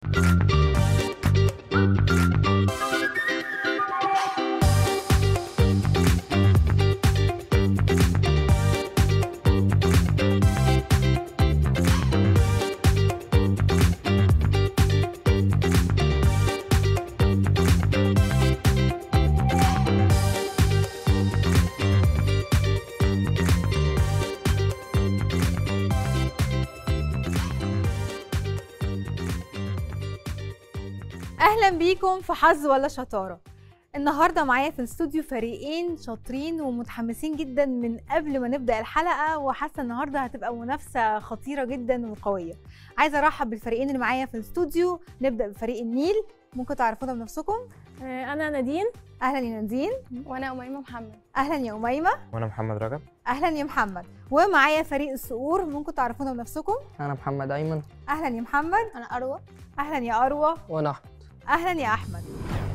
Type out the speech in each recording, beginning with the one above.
اهلا بيكم في حظ ولا شطاره النهارده معايا في الاستوديو فريقين شاطرين ومتحمسين جدا من قبل ما نبدا الحلقه وحاسه النهارده هتبقى منافسه خطيره جدا وقويه عايزه ارحب بالفريقين اللي معايا في الاستوديو نبدا بفريق النيل ممكن تعرفونا بنفسكم آه، أنا نادين اهلا يا نادين وأنا أميمة محمد اهلا يا اميمه وانا محمد رجب اهلا يا محمد ومعايا فريق الصقور ممكن تعرفونا بنفسكم انا محمد ايمن اهلا يا محمد أنا أروى اهلا يا اروى وانا احمد اهلا يا احمد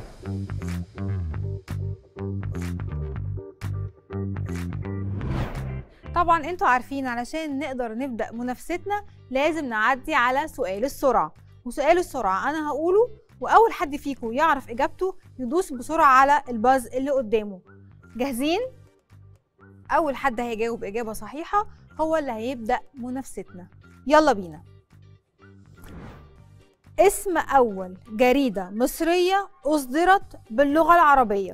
طبعا انتوا عارفين علشان نقدر نبدا منافستنا لازم نعدي على سؤال السرعه وسؤال السرعه انا هقوله واول حد فيكم يعرف اجابته يدوس بسرعه على الباز اللي قدامه جاهزين اول حد هيجاوب اجابه صحيحه هو اللي هيبدا منافستنا يلا بينا اسم أول جريدة مصرية أصدرت باللغة العربية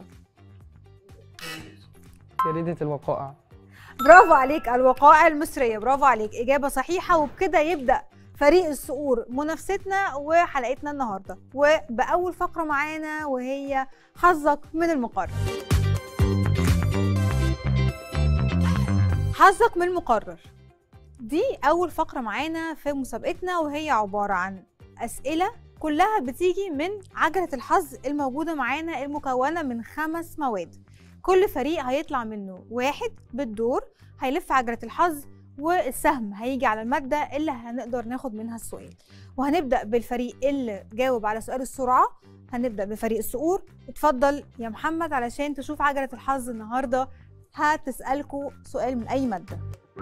جريدة الوقائع برافو عليك الوقائع المصرية برافو عليك إجابة صحيحة وبكده يبدأ فريق الصقور منافستنا وحلقتنا النهاردة وبأول فقرة معانا وهي حظك من المقرر حظك من المقرر دي أول فقرة معانا في مسابقتنا وهي عبارة عن أسئلة كلها بتيجي من عجلة الحظ الموجودة معانا المكونة من خمس مواد كل فريق هيطلع منه واحد بالدور هيلف عجلة الحظ والسهم هيجي على المادة اللي هنقدر ناخد منها السؤال وهنبدأ بالفريق اللي جاوب على سؤال السرعة هنبدأ بفريق الصقور اتفضل يا محمد علشان تشوف عجلة الحظ النهاردة هتسألكوا سؤال من أي مادة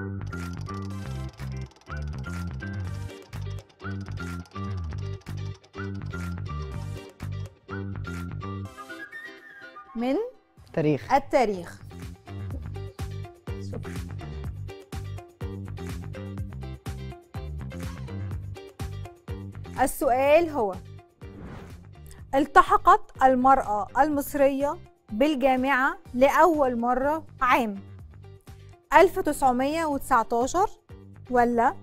من تاريخ التاريخ السؤال هو التحقت المرأة المصرية بالجامعة لأول مرة عام 1919 ولا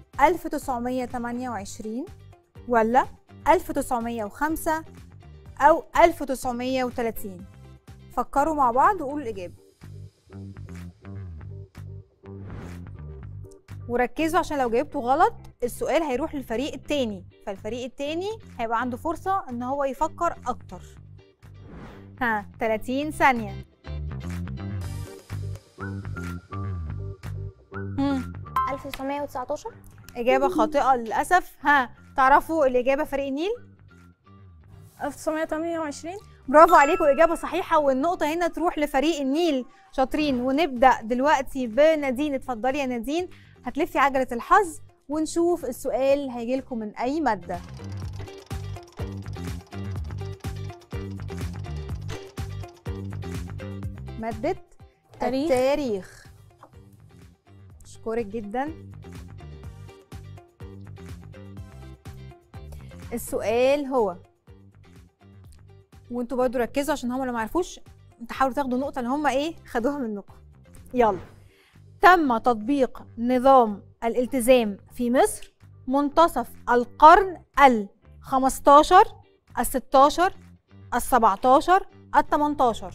1928 ولا 1905 أو 1930 فكروا مع بعض وقولوا الإجابة وركزوا عشان لو جاوبتوا غلط السؤال هيروح للفريق التاني فالفريق التاني هيبقى عنده فرصة ان هو يفكر اكتر ها 30 ثانية مم. 1919 إجابة خاطئة للأسف ها تعرفوا الإجابة فريق النيل 1928 برافو عليكم إجابة صحيحة والنقطة هنا تروح لفريق النيل شاطرين ونبدأ دلوقتي بنادين اتفضلي يا نادين هتلفي عجلة الحظ ونشوف السؤال هيجيلكم من أي مادة مادة تاريخ. التاريخ أشكرك جدا السؤال هو وانتوا برضو ركزوا عشان هم لو ما عرفوش تحاولوا تاخدوا النقطة اللي هم ايه خدوها منكم يلا تم تطبيق نظام الالتزام في مصر منتصف القرن ال 15 ال 16 ال 17 ال 18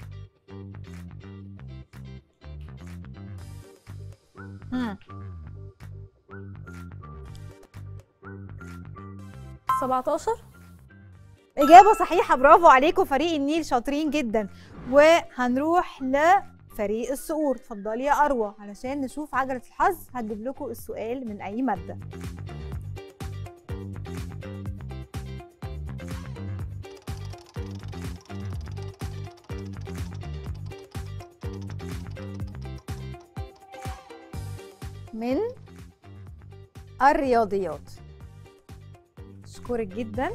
هم. 17 إجابة صحيحة برافو عليكم فريق النيل شاطرين جدا وهنروح لفريق الصقور اتفضلي يا أروى علشان نشوف عجلة الحظ هتجيب لكم السؤال من أي مادة من الرياضيات أشكرك جدا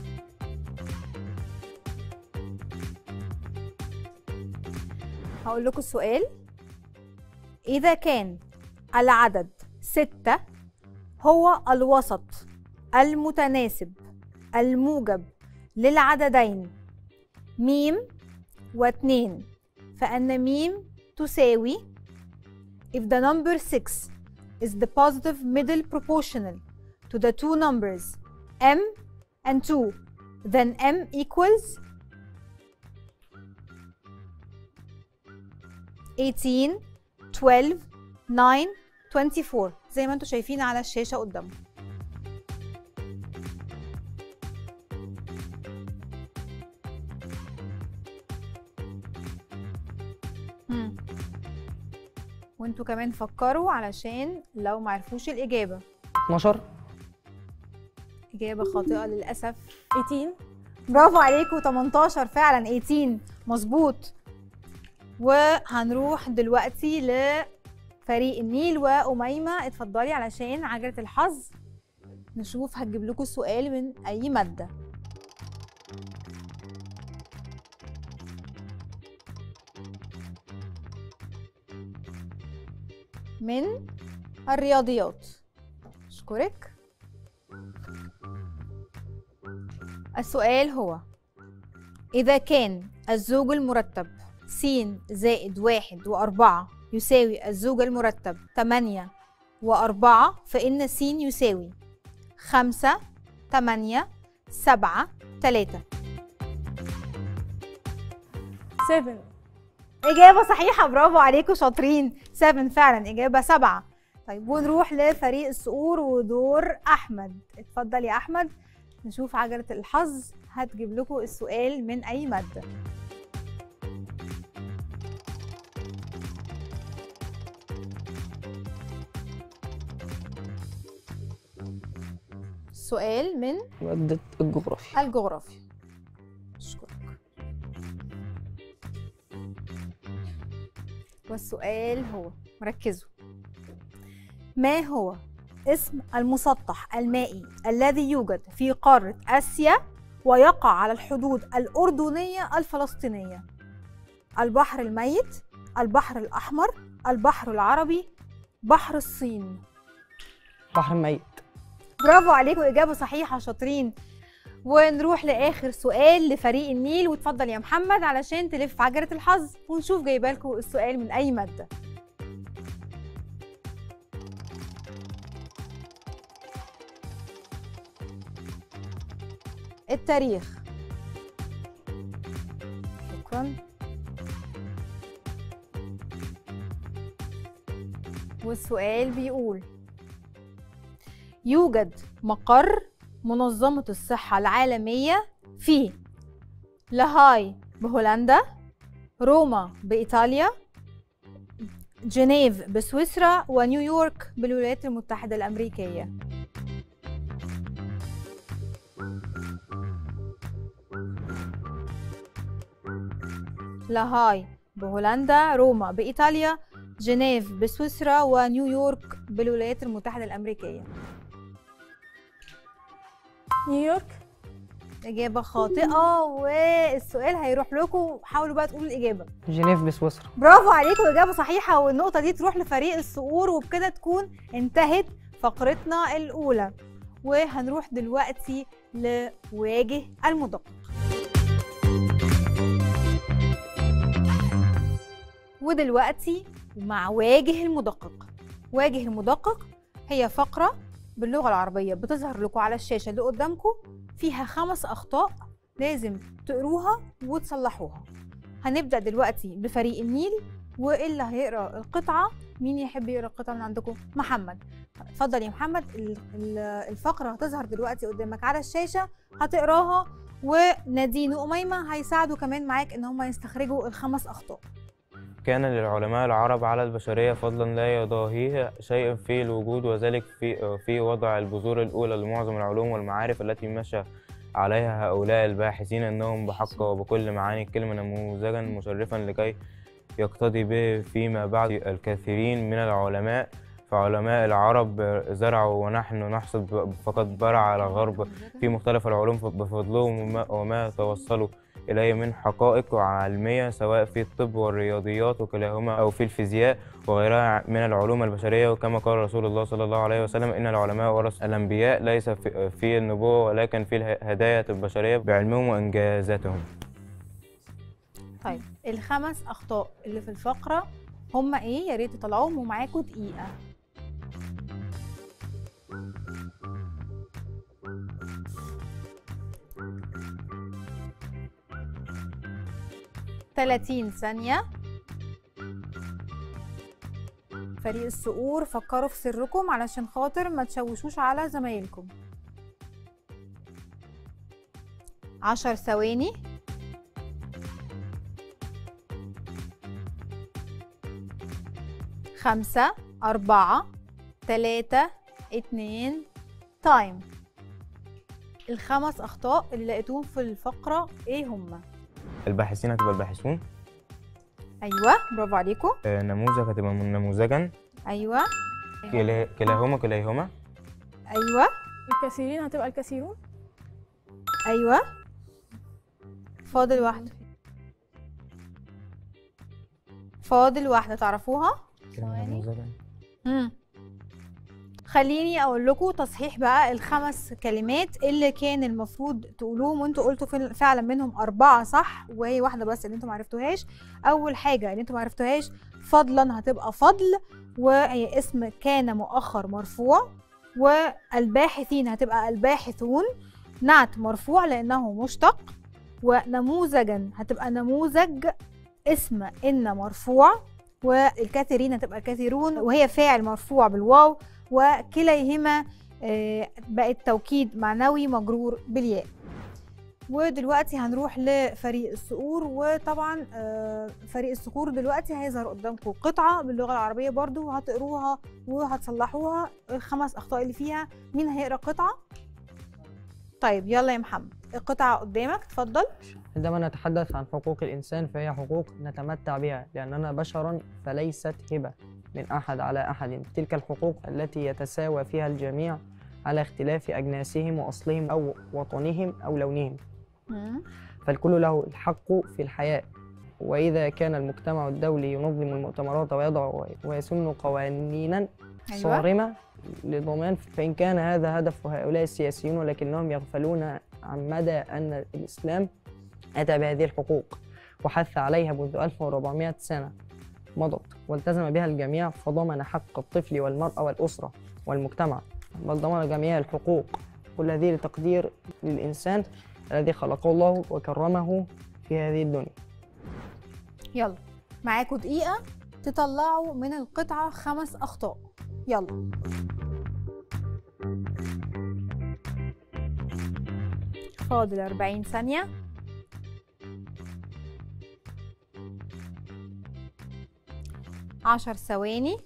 هقول لكم السؤال إذا كان العدد ستة هو الوسط المتناسب الموجب للعددين ميم واتنين فأن ميم تساوي if the number 6 is the positive middle proportional to the two numbers m and 2 then m equals 18 12 9 24 زي ما انتم شايفين على الشاشة قدامكم مم. وانتوا كمان فكروا علشان لو معرفوش الإجابة 12 إجابة خاطئة للأسف 18 برافو عليكم 18 فعلا 18 مظبوط وهنروح دلوقتي لفريق النيل وأميمة اتفضلي علشان عجلة الحظ نشوف هتجيب لكم سؤال من أي مادة من الرياضيات أشكرك السؤال هو إذا كان الزوج المرتب س زائد واحد وأربعة يساوي الزوج المرتب تمانية وأربعة فإن س يساوي خمسة تمانية سبعة تلاتة 7 إجابة صحيحة برافو عليكم شاطرين 7 فعلا إجابة سبعة طيب ونروح لفريق الصقور ودور أحمد اتفضل يا أحمد نشوف عجلة الحظ هتجيب لكم السؤال من أي مادة سؤال من مادة الجغرافيا الجغرافيا أشكرك والسؤال هو ركزوا ما هو اسم المسطح المائي الذي يوجد في قارة آسيا ويقع على الحدود الأردنية الفلسطينية البحر الميت البحر الأحمر البحر العربي بحر الصين بحر ميت برافو عليكم إجابة صحيحة شاطرين ونروح لآخر سؤال لفريق النيل وتفضل يا محمد علشان تلف عجلة الحظ ونشوف جايبه لكم السؤال من أي مادة التاريخ شكرا والسؤال بيقول يوجد مقر منظمة الصحة العالمية في لاهاي بهولندا روما بإيطاليا جنيف بسويسرا ونيويورك بالولايات المتحدة الأمريكية لاهاي بهولندا روما بإيطاليا جنيف بسويسرا ونيويورك بالولايات المتحدة الأمريكية نيويورك إجابة خاطئة والسؤال هيروح لكم حاولوا بقى تقولوا الإجابة جنيف بسويسرا برافو عليكم إجابة صحيحة والنقطة دي تروح لفريق الصقور وبكده تكون انتهت فقرتنا الأولى وهنروح دلوقتي لواجه المدقق ودلوقتي مع واجه المدقق واجه المدقق هي فقرة باللغة العربية بتظهر لكم على الشاشة اللي قدامكم فيها خمس أخطاء لازم تقروها وتصلحوها هنبدأ دلوقتي بفريق النيل واللي هيقرا القطعة مين يحب يقرا القطعة من عندكم؟ محمد اتفضل يا محمد ال- ال- الفقرة هتظهر دلوقتي قدامك على الشاشة هتقراها ونادين وأميمة هيساعدوا كمان معاك إن هم يستخرجوا الخمس أخطاء كان للعلماء العرب على البشرية فضلا لا يضاهيه شيء في الوجود وذلك في في وضع البذور الأولى لمعظم العلوم والمعارف التي مشى عليها هؤلاء الباحثين أنهم بحق وبكل معاني الكلمة نموذجا مشرفا لكي يقتدي به فيما بعد الكثيرين من العلماء فعلماء العرب زرعوا ونحن نحصد فقد برع على الغرب في مختلف العلوم بفضلهم وما, وما توصلوا إليه من حقائق علمية سواء في الطب والرياضيات وكلاهما أو في الفيزياء وغيرها من العلوم البشرية وكما قال رسول الله صلى الله عليه وسلم إن العلماء ورث الأنبياء ليس في في النبوة ولكن في الهداية البشرية بعلمهم وإنجازاتهم طيب الخمس اخطاء اللي في الفقره هم ايه يا ريت تطلعوهم ومعاكم دقيقه تلاتين ثانية فريق الصقور فكروا في سركم علشان خاطر ما تشوشوش على زمايلكم عشر ثواني خمسة أربعة تلاتة اتنين تايم الخمس أخطاء اللي لقيتوهم في الفقرة إيه هما؟ الباحثين هتبقى الباحثون أيوة برافو عليكم آه، نموذج هتبقى من نموذجا أيوة كلا- كلاهما كليهما أيوة الكثيرين هتبقى الكثيرون أيوة فاضل واحدة فاضل واحدة تعرفوها؟ نموذجا مم. خليني اقول لكم تصحيح بقى الخمس كلمات اللي كان المفروض تقولوهم وانتوا قلتوا فعلا- فعلا منهم اربعه صح وهي واحده بس اللي انتوا معرفتوهاش اول حاجه اللي انتوا معرفتوهاش فضلا هتبقى فضل وهي اسم كان مؤخر مرفوع والباحثين هتبقى الباحثون نعت مرفوع لانه مشتق ونموذجا هتبقى نموذج اسم ان مرفوع والكثيرين هتبقى كثيرون وهي فاعل مرفوع بالواو وكليهما آه، بقت توكيد معنوي مجرور بالياء ودلوقتي هنروح لفريق الصقور وطبعا آه، فريق الصقور دلوقتي هيظهر قدامكم قطعة باللغة العربية برضو هتقروها وهتصلحوها الخمس أخطاء اللي فيها مين هيقرأ القطعة؟ طيب يلا يا محمد القطعة قدامك اتفضل عندما نتحدث عن حقوق الإنسان فهي حقوق نتمتع بها لأننا بشر فليست هبة من أحد على أحد تلك الحقوق التي يتساوى فيها الجميع على اختلاف أجناسهم وأصلهم أو وطنهم أو لونهم مم. فالكل له الحق في الحياة وإذا كان المجتمع الدولي ينظم المؤتمرات ويضع ويسن قوانينا أيوة صارمة لضمان فإن كان هذا هدف هؤلاء السياسيون ولكنهم يغفلون عن مدى أن الإسلام أتى بهذه الحقوق وحث عليها منذ 1400 سنة مضت والتزم بها الجميع فضمن حق الطفل والمرأة والأسرة والمجتمع بل ضمن جميع الحقوق كل هذه لتقدير للإنسان الذي خلقه الله وكرمه في هذه الدنيا يلا معاكم دقيقة تطلعوا من القطعة خمس أخطاء يلا فاضل 40 ثانية عشر ثواني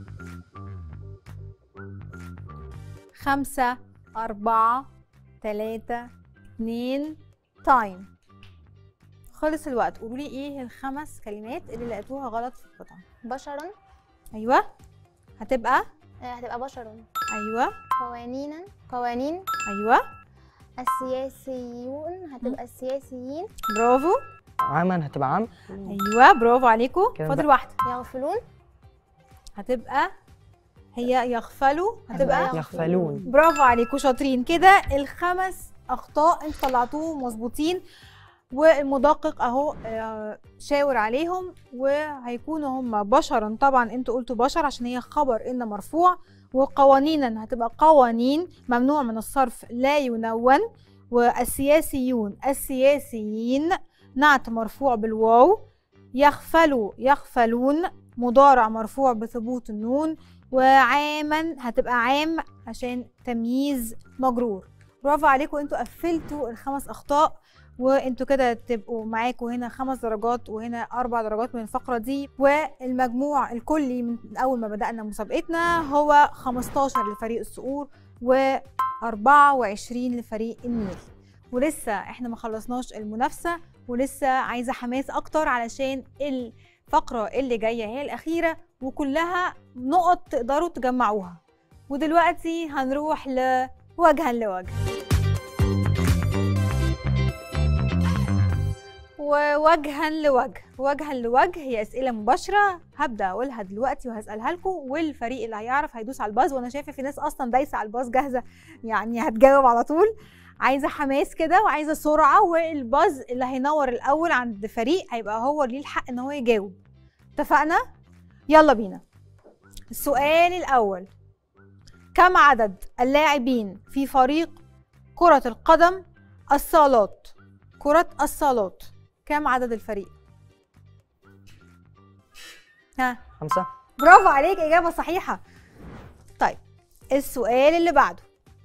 خمسة أربعة تلاتة اتنين تايم خلص الوقت قولوا لي ايه الخمس كلمات اللي لقيتوها غلط في القطعة بشرا ايوه هتبقى آه، هتبقى بشر ايوه قوانينا قوانين ايوه السياسيون هتبقى السياسيين برافو عاما هتبقى عام ايوه برافو عليكم كده فاضل بقى. واحده يغفلون هتبقى هي يغفلوا هتبقى يغفلون برافو عليكم شاطرين كده الخمس اخطاء انتوا طلعتوهم مظبوطين والمدقق اهو آه، شاور عليهم وهيكونوا هم بشرا طبعا انتوا قلتوا بشر عشان هي خبر ان مرفوع وقوانينا هتبقى قوانين ممنوع من الصرف لا ينون والسياسيون السياسيين نعت مرفوع بالواو يغفلوا يغفلون مضارع مرفوع بثبوت النون وعاما هتبقى عام عشان تمييز مجرور برافو عليكم انتوا قفلتوا الخمس اخطاء وانتوا كده تبقوا معاكم هنا خمس درجات وهنا اربع درجات من الفقره دي والمجموع الكلي من اول ما بدانا مسابقتنا هو 15 لفريق الصقور و24 لفريق النيل ولسه احنا ما خلصناش المنافسه ولسه عايزه حماس اكتر علشان الفقرة اللي جاية هي الأخيرة وكلها نقط تقدروا تجمعوها ودلوقتي هنروح لوجها لوجه ووجها لوجه وجها لوجه هي اسئله مباشره هبدا اقولها دلوقتي وهسالها لكم والفريق اللي هيعرف هيدوس على الباز وانا شايفه في ناس اصلا دايسه على الباز جاهزه يعني هتجاوب على طول عايزه حماس كده وعايزه سرعه والباز اللي هينور الاول عند فريق هيبقى هو ليه الحق ان هو يجاوب اتفقنا يلا بينا السؤال الاول كم عدد اللاعبين في فريق كرة القدم الصالات كرة الصالات كم عدد الفريق ها خمسة برافو عليك إجابة صحيحة طيب السؤال اللي بعده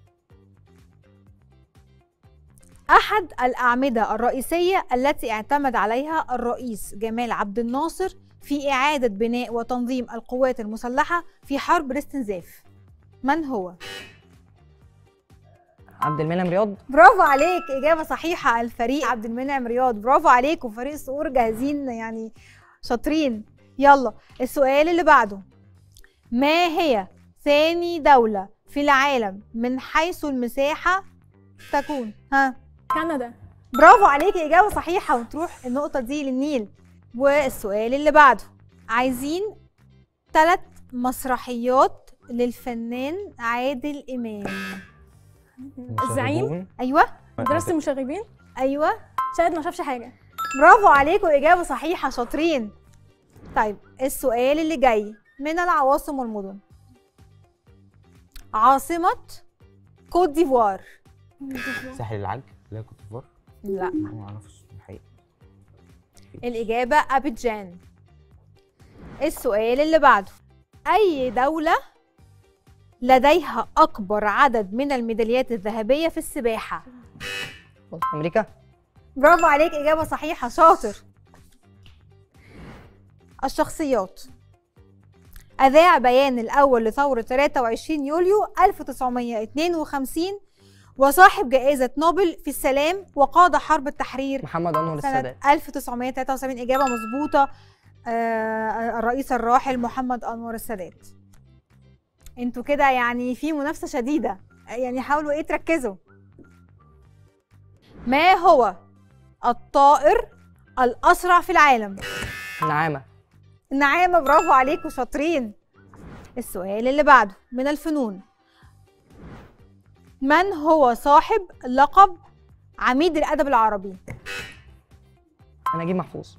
أحد الأعمدة الرئيسية التي اعتمد عليها الرئيس جمال عبد الناصر في إعادة بناء وتنظيم القوات المسلحة في حرب الاستنزاف من هو؟ عبد المنعم رياض برافو عليك إجابة صحيحة الفريق عبد المنعم رياض برافو عليك وفريق الصقور جاهزين يعني شاطرين يلا السؤال اللي بعده ما هي ثاني دولة في العالم من حيث المساحة تكون ها كندا برافو عليكي إجابة صحيحة وتروح النقطة دي للنيل والسؤال اللي بعده عايزين ثلاث مسرحيات للفنان عادل إمام الزعيم؟ مشاغبون. أيوة مدرسة المشاغبين أيوة شاهد ما شافش حاجة برافو عليكم إجابة صحيحة شاطرين طيب السؤال اللي جاي من العواصم والمدن عاصمة كوت ديفوار ساحل العج لا كنت فار لا ما اعرفش الحقيقه الإجابة أبيجان السؤال اللي بعده أي دولة لديها أكبر عدد من الميداليات الذهبية في السباحة أمريكا برافو عليك إجابة صحيحة شاطر الشخصيات أذاع بيان الأول لثورة 23 يوليو 1952 وصاحب جائزة نوبل في السلام وقاد حرب التحرير محمد أنور سنة السادات 1973 إجابة مظبوطة آه الرئيس الراحل محمد أنور السادات انتوا كده يعني في منافسة شديدة يعني حاولوا ايه تركزوا ما هو الطائر الأسرع في العالم نعامة النعامة برافو عليكم شاطرين السؤال اللي بعده من الفنون من هو صاحب لقب عميد الأدب العربي نجيب محفوظ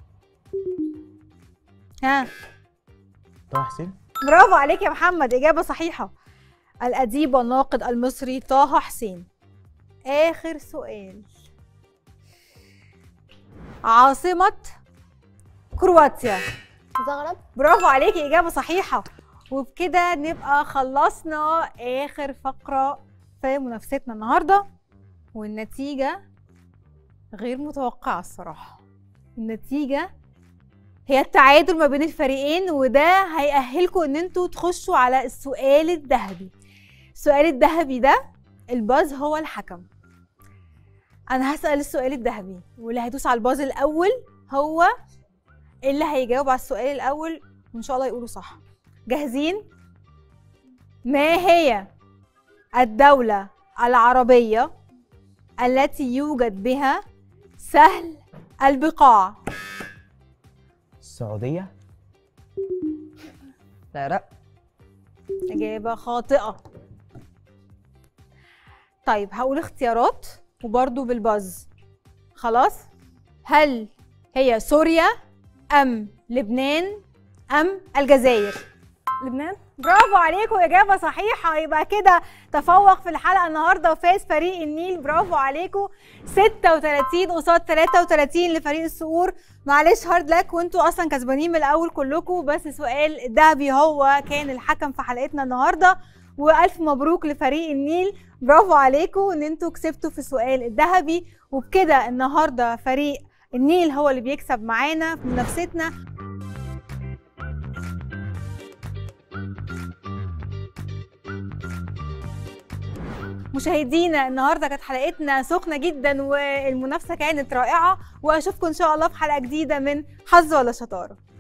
ها طه حسين برافو عليك يا محمد إجابة صحيحة الأديب والناقد المصري طه حسين آخر سؤال عاصمة كرواتيا زغرب برافو عليكي إجابة صحيحة وبكده نبقى خلصنا آخر فقرة في منافستنا النهاردة والنتيجة غير متوقعة الصراحة النتيجة هي التعادل ما بين الفريقين وده هيأهلكم ان انتوا تخشوا على السؤال الذهبي السؤال الذهبي ده الباز هو الحكم انا هسأل السؤال الذهبي واللي هيدوس على الباز الاول هو اللي هيجاوب على السؤال الاول وان شاء الله يقولوا صح جاهزين ما هي الدولة العربية التي يوجد بها سهل البقاع السعوديه العراق إجابة خاطئة طيب هقول اختيارات وبرضو بالباز خلاص هل هي سوريا أم لبنان أم الجزائر لبنان برافو عليكم إجابة صحيحة يبقى كده تفوق في الحلقة النهاردة وفاز فريق النيل برافو عليكم 36 قصاد 33 لفريق الصقور معلش هارد لك وانتوا أصلا كسبانين من الأول كلكم بس سؤال الذهبي هو كان الحكم في حلقتنا النهاردة وألف مبروك لفريق النيل برافو عليكم إن انتوا كسبتوا في السؤال الذهبي وبكده النهاردة فريق النيل هو اللي بيكسب معانا في منافستنا مشاهدينا النهارده كانت حلقتنا سخنه جدا والمنافسه كانت رائعه واشوفكم ان شاء الله في حلقه جديده من حظ ولا شطاره